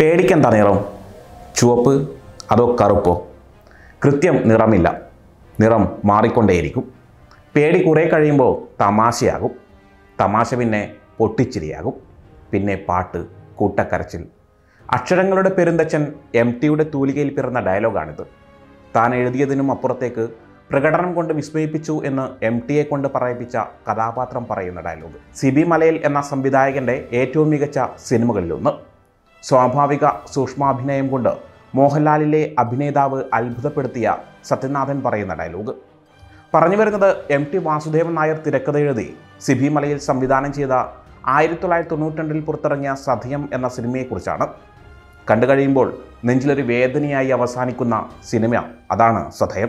പേടിക്കെന്താ നിറം ചുവപ്പ് അതോ കറുപ്പോ കൃത്യം നിറമില്ല നിറം മാറിക്കൊണ്ടേയിരിക്കും പേടി കുറേ കഴിയുമ്പോൾ തമാശയാകും തമാശ പിന്നെ പൊട്ടിച്ചിരിയാകും പിന്നെ പാട്ട് കൂട്ടക്കരച്ചിൽ അക്ഷരങ്ങളുടെ പെരുന്തച്ഛൻ എം ടിയുടെ തൂലികയിൽ പിറന്ന ഡയലോഗാണിത് താൻ എഴുതിയതിനും അപ്പുറത്തേക്ക് പ്രകടനം കൊണ്ട് വിസ്മയിപ്പിച്ചു എന്ന് എം ടിയെ കൊണ്ട് പറയിപ്പിച്ച കഥാപാത്രം പറയുന്ന ഡയലോഗ് സിബി മലയിൽ എന്ന സംവിധായകൻ്റെ ഏറ്റവും മികച്ച സിനിമകളിലൊന്ന് സ്വാഭാവിക സൂക്ഷ്മാഭിനയം കൊണ്ട് മോഹൻലാലിലെ അഭിനേതാവ് അത്ഭുതപ്പെടുത്തിയ സത്യനാഥൻ പറയുന്ന ഡയലോഗ് പറഞ്ഞു വരുന്നത് എം ടി വാസുദേവൻ നായർ തിരക്കഥ എഴുതി സിബി മലയിൽ സംവിധാനം ചെയ്ത ആയിരത്തി തൊള്ളായിരത്തി തൊണ്ണൂറ്റി രണ്ടിൽ പുറത്തിറങ്ങിയ സധിയം എന്ന സിനിമയെക്കുറിച്ചാണ് കണ്ടു കഴിയുമ്പോൾ നെഞ്ചിലൊരു വേദനയായി അവസാനിക്കുന്ന സിനിമ അതാണ് സധയം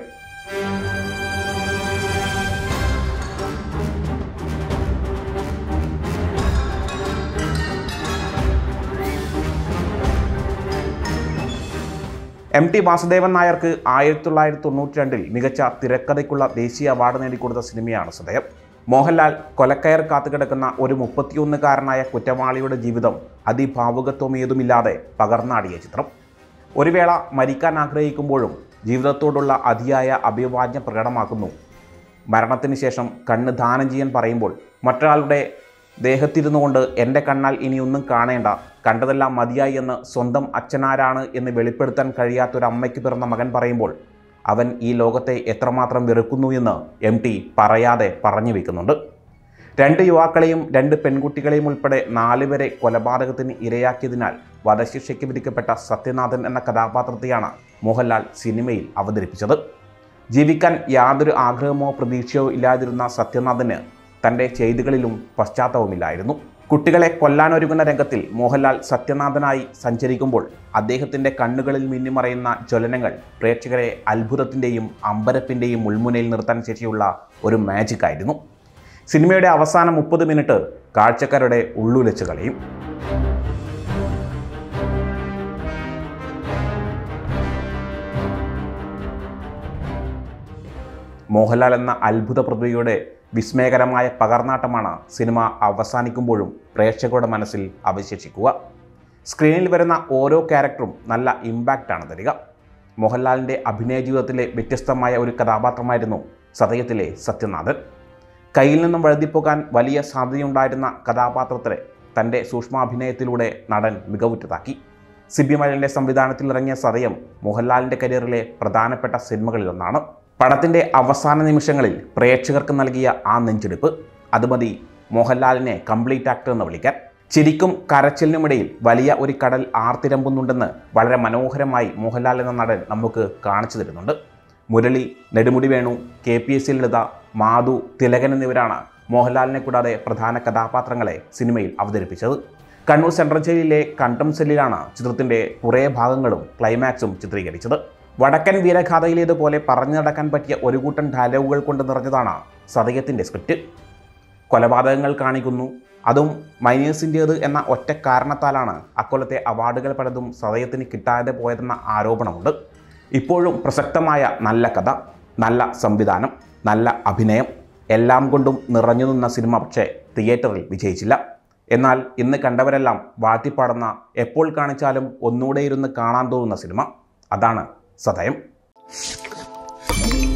എം ടി വാസുദേവൻ നായർക്ക് ആയിരത്തി തൊള്ളായിരത്തി തൊണ്ണൂറ്റി രണ്ടിൽ മികച്ച തിരക്കഥയ്ക്കുള്ള ദേശീയ അവാർഡ് നേടിക്കൊടുത്ത സിനിമയാണ് സദയം മോഹൻലാൽ കൊലക്കയർ കാത്തുകിടക്കുന്ന ഒരു മുപ്പത്തിയൊന്നുകാരനായ കുറ്റവാളിയുടെ ജീവിതം അതിഭാവുകത്വം ഏതുമില്ലാതെ പകർന്നാടിയ ചിത്രം ഒരു വേള മരിക്കാൻ ആഗ്രഹിക്കുമ്പോഴും ജീവിതത്തോടുള്ള അതിയായ അഭിവാജ്ഞ പ്രകടമാക്കുന്നു മരണത്തിന് ശേഷം കണ്ണ് ദാനം ചെയ്യാൻ പറയുമ്പോൾ മറ്റൊരാളുടെ ദേഹത്തിരുന്നു കൊണ്ട് എൻ്റെ കണ്ണാൽ ഇനിയൊന്നും കാണേണ്ട കണ്ടതെല്ലാം മതിയായി എന്ന് സ്വന്തം അച്ഛനാരാണ് എന്ന് വെളിപ്പെടുത്താൻ കഴിയാത്തൊരമ്മയ്ക്ക് പിറന്ന മകൻ പറയുമ്പോൾ അവൻ ഈ ലോകത്തെ എത്രമാത്രം വെറുക്കുന്നു എന്ന് എം ടി പറയാതെ പറഞ്ഞു വെക്കുന്നുണ്ട് രണ്ട് യുവാക്കളെയും രണ്ട് പെൺകുട്ടികളെയും ഉൾപ്പെടെ നാലുപേരെ കൊലപാതകത്തിന് ഇരയാക്കിയതിനാൽ വധശിക്ഷയ്ക്ക് വിധിക്കപ്പെട്ട സത്യനാഥൻ എന്ന കഥാപാത്രത്തെയാണ് മോഹൻലാൽ സിനിമയിൽ അവതരിപ്പിച്ചത് ജീവിക്കാൻ യാതൊരു ആഗ്രഹമോ പ്രതീക്ഷയോ ഇല്ലാതിരുന്ന സത്യനാഥന് തൻ്റെ ചെയ്തികളിലും പശ്ചാത്തലവുമില്ലായിരുന്നു കുട്ടികളെ കൊല്ലാനൊരുങ്ങുന്ന രംഗത്തിൽ മോഹൻലാൽ സത്യനാഥനായി സഞ്ചരിക്കുമ്പോൾ അദ്ദേഹത്തിൻ്റെ കണ്ണുകളിൽ മിന്നിമറയുന്ന ജ്വലനങ്ങൾ പ്രേക്ഷകരെ അത്ഭുതത്തിൻ്റെയും അമ്പരപ്പിൻ്റെയും മുൾമുനയിൽ നിർത്താൻ ശേഷിയുള്ള ഒരു മാജിക് ആയിരുന്നു സിനിമയുടെ അവസാന മുപ്പത് മിനിറ്റ് കാഴ്ചക്കാരുടെ ഉള്ളുലച്ച് കളയും മോഹൻലാൽ എന്ന അത്ഭുത പ്രതിഭയുടെ വിസ്മയകരമായ പകർന്നാട്ടമാണ് സിനിമ അവസാനിക്കുമ്പോഴും പ്രേക്ഷകരുടെ മനസ്സിൽ അവശേഷിക്കുക സ്ക്രീനിൽ വരുന്ന ഓരോ ക്യാരക്ടറും നല്ല ഇമ്പാക്റ്റാണ് തരിക മോഹൻലാലിൻ്റെ അഭിനയ ജീവിതത്തിലെ വ്യത്യസ്തമായ ഒരു കഥാപാത്രമായിരുന്നു സതയത്തിലെ സത്യനാഥൻ കയ്യിൽ നിന്നും വഴുതിപ്പോകാൻ വലിയ സാധ്യതയുണ്ടായിരുന്ന കഥാപാത്രത്തെ തൻ്റെ സൂക്ഷ്മാഭിനയത്തിലൂടെ നടൻ മികവുറ്റതാക്കി സിബി മഴലിൻ്റെ സംവിധാനത്തിൽ ഇറങ്ങിയ സതയം മോഹൻലാലിൻ്റെ കരിയറിലെ പ്രധാനപ്പെട്ട സിനിമകളിലൊന്നാണ് പടത്തിൻ്റെ അവസാന നിമിഷങ്ങളിൽ പ്രേക്ഷകർക്ക് നൽകിയ ആ നെഞ്ചെടുപ്പ് അത് മതി മോഹൻലാലിനെ കംപ്ലീറ്റ് ആക്ടർ എന്ന് വിളിക്കാൻ ചിരിക്കും കരച്ചിലിനുമിടയിൽ വലിയ ഒരു കടൽ ആർത്തിരമ്പുന്നുണ്ടെന്ന് വളരെ മനോഹരമായി മോഹൻലാൽ എന്ന നടൻ നമുക്ക് കാണിച്ചു തരുന്നുണ്ട് Murali Nedumudi Venu K P S Lalitha Madhu Thilakan എന്നിവരാണ് മോഹൻലാലിനെ കൂടാതെ പ്രധാന കഥാപാത്രങ്ങളെ സിനിമയിൽ അവതരിപ്പിച്ചത് കണ്ണൂർ സെൻട്രൽ ജയിലിലെ കണ്ടം സെല്ലിലാണ് ചിത്രത്തിൻ്റെ കുറേ ഭാഗങ്ങളും ക്ലൈമാക്സും ചിത്രീകരിച്ചത് വടക്കൻ വീരഗാഥയിലേതുപോലെ പറഞ്ഞു നടക്കാൻ പറ്റിയ ഒരു കൂട്ടം ഡയലോഗുകൾ കൊണ്ട് നിറഞ്ഞതാണ് സതയത്തിൻ്റെ സ്ക്രിപ്റ്റ് കൊലപാതകങ്ങൾ കാണിക്കുന്നു അതും മൈനേഴ്സിൻ്റേത് എന്ന ഒറ്റ കാരണത്താലാണ് അക്കൊല്ലത്തെ അവാർഡുകൾ പലതും സതയത്തിന് കിട്ടാതെ പോയതെന്ന ആരോപണമുണ്ട് ഇപ്പോഴും പ്രസക്തമായ നല്ല കഥ നല്ല സംവിധാനം നല്ല അഭിനയം എല്ലാം കൊണ്ടും നിറഞ്ഞു നിന്ന സിനിമ പക്ഷേ തിയേറ്ററിൽ വിജയിച്ചില്ല എന്നാൽ ഇന്ന് കണ്ടവരെല്ലാം വാഴ്ത്തിപ്പാടുന്ന എപ്പോൾ കാണിച്ചാലും ഒന്നുകൂടെ ഇരുന്ന് കാണാൻ തോന്നുന്ന സിനിമ അതാണ് സതയം